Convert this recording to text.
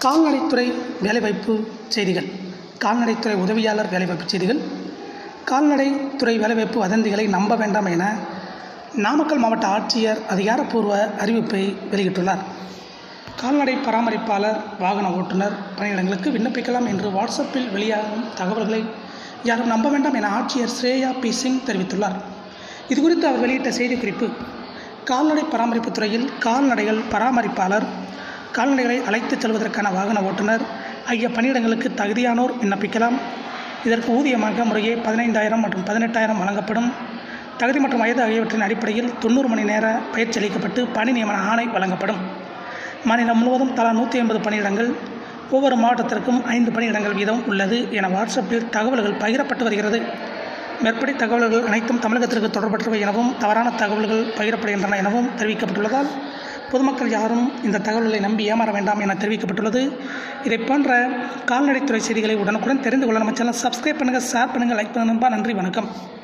கால்நடைத்துறை வேலைவாய்ப்பு செய்திகள் கால்நடைத்துறை உதவியாளர் வேலைவாய்ப்பு செய்திகள் கால்நடைத்துறை வேலைவாய்ப்பு வதந்திகளை நம்ப வேண்டாம் என நாமக்கல் மாவட்ட ஆட்சியர் அதிகாரப்பூர்வ அறிவிப்பை வெளியிட்டுள்ளார் கால்நடை பராமரிப்பாளர் வாகன ஓட்டுநர் பணியிடங்களுக்கு விண்ணப்பிக்கலாம் என்று வாட்ஸ்அப்பில் வெளியாகும் தகவல்களை யாரும் நம்ப வேண்டாம் என ஆட்சியர் ஸ்ரேயா பி சிங் தெரிவித்துள்ளார் இதுகுறித்து அவர் வெளியிட்ட செய்திக்குறிப்பு கால்நடை பராமரிப்புத் துறையில் கால்நடைகள் பராமரிப்பாளர் கால்நடைகளை அழைத்துச் செல்வதற்கான வாகன ஓட்டுநர் ஆகிய பணியிடங்களுக்கு தகுதியானோர் விண்ணப்பிக்கலாம் இதற்கு ஊதியமாக முறையே பதினைந்தாயிரம் மற்றும் பதினெட்டாயிரம் வழங்கப்படும் தகுதி மற்றும் வயது ஆகியவற்றின் அடிப்படையில் தொண்ணூறு மணி நேர பயிற்சி அளிக்கப்பட்டு பணி நியமன ஆணை வழங்கப்படும் மாநிலம் முழுவதும் தலா நூற்றி ஐம்பது பணியிடங்கள் ஒவ்வொரு மாவட்டத்திற்கும் ஐந்து பணியிடங்கள் வீதம் உள்ளது என வாட்ஸ்அப்பில் தகவல்கள் பகிரப்பட்டு வருகிறது மேற்படி தகவல்கள் அனைத்தும் தமிழகத்திற்கு தொடர்பற்றவை எனவும் தவறான தகவல்கள் பகிரப்படுகின்றன எனவும் தெரிவிக்கப்பட்டுள்ளதால் பொதுமக்கள் யாரும் இந்த தகவல்களை நம்பி ஏமாற வேண்டாம் என தெரிவிக்கப்பட்டுள்ளது இதை போன்ற கால்நடைத்துறை செய்திகளை உடனுக்குடன் தெரிந்து கொள்ள நம்ம சேனல் சப்ஸ்கிரைப் பண்ணுங்கள் ஷேர் பண்ணுங்கள் லைக் பண்ணுங்கள் நன்றி வணக்கம்